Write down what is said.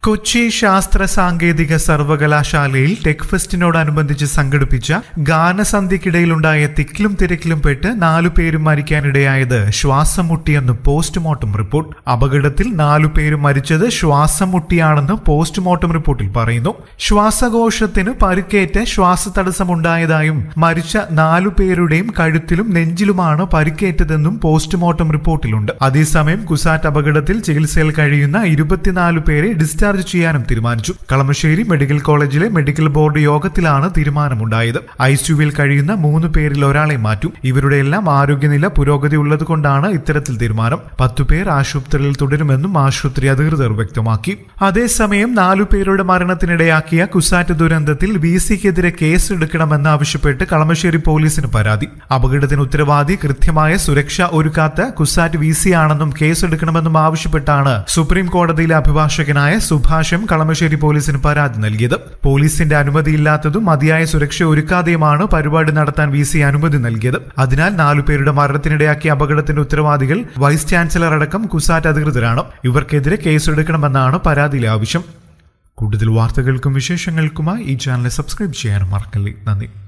കൊച്ചി ശാസ്ത്ര സാങ്കേതിക സർവകലാശാലയിൽ ടെക് ഫെസ്റ്റിനോടനുബന്ധിച്ച് സംഘടിപ്പിച്ച ഗാനസന്ധ്യക്കിടയിലുണ്ടായ തിക്കിലും തിരക്കിലും പെട്ട് നാലു പേരും മരിക്കാനിടയായത് ശ്വാസം മുട്ടിയെന്ന് പോസ്റ്റ്മോർട്ടം റിപ്പോർട്ട് അപകടത്തിൽ നാലു പേരും മരിച്ചത് ശ്വാസം മുട്ടിയാണെന്ന് പോസ്റ്റ്മോർട്ടം റിപ്പോർട്ടിൽ പറയുന്നു ശ്വാസകോശത്തിന് പരുക്കേറ്റ് ശ്വാസതടസ്സമുണ്ടായതായും മരിച്ച നാലു പേരുടെയും കഴുത്തിലും നെഞ്ചിലുമാണ് പരിക്കേറ്റതെന്നും പോസ്റ്റ്മോർട്ടം റിപ്പോർട്ടിലുണ്ട് അതേസമയം കുസാറ്റ് അപകടത്തിൽ ചികിത്സയിൽ കഴിയുന്ന ഇരുപത്തിനാല് പേരെ ഡിസ്ചാർജ് ചെയ്യാനും തീരുമാനിച്ചു കളമശ്ശേരി മെഡിക്കൽ കോളേജിലെ മെഡിക്കൽ ബോർഡ് യോഗത്തിലാണ് തീരുമാനമുണ്ടായത് ഐസിയുവിൽ കഴിയുന്ന മൂന്ന് പേരിൽ ഒരാളെ മാറ്റും ഇവരുടെ എല്ലാം ആരോഗ്യനില പുരോഗതി ഉള്ളതുകൊണ്ടാണ് ഇത്തരത്തിൽ തീരുമാനം പത്തു പേർ ആശുപത്രിയിൽ തുടരുമെന്നും ആശുപത്രി അധികൃതർ വ്യക്തമാക്കി അതേസമയം നാലു പേരുടെ മരണത്തിനിടയാക്കിയ കുസാറ്റ് ദുരന്തത്തിൽ വി സിക്കെതിരെ കേസ് എടുക്കണമെന്ന് ആവശ്യപ്പെട്ട് കളമശ്ശേരി പോലീസിന് പരാതി അപകടത്തിന് ഉത്തരവാദി കൃത്യമായ സുരക്ഷ ഒരുക്കാത്ത കുസാറ്റ് വി സി ആണെന്നും കേസെടുക്കണമെന്നും ആവശ്യപ്പെട്ടാണ് സുപ്രീം കോടതിയിലെ അഭിഭാഷകനായ സുഭാഷം കളമശ്ശേരി പോലീസിന് പരാതി നൽകിയത് പോലീസിന്റെ അനുമതിയില്ലാത്തതും മതിയായ സുരക്ഷ ഒരുക്കാതെയുമാണ് പരിപാടി നടത്താൻ വി സി അനുമതി നൽകിയത് അതിനാൽ നാലുപേരുടെ മരണത്തിനിടയാക്കിയ അപകടത്തിന്റെ ഉത്തരവാദികൾ വൈസ് ചാൻസലർ അടക്കം കുസാറ്റ് അധികൃതരാണ് ഇവർക്കെതിരെ കേസെടുക്കണമെന്നാണ് പരാതിയിലെ ആവശ്യം കൂടുതൽ വാർത്തകൾക്കും വിശേഷങ്ങൾക്കുമായി ഈ ചാനൽ സബ്സ്ക്രൈബ് ചെയ്യാനും മറക്കല്ലേ നന്ദി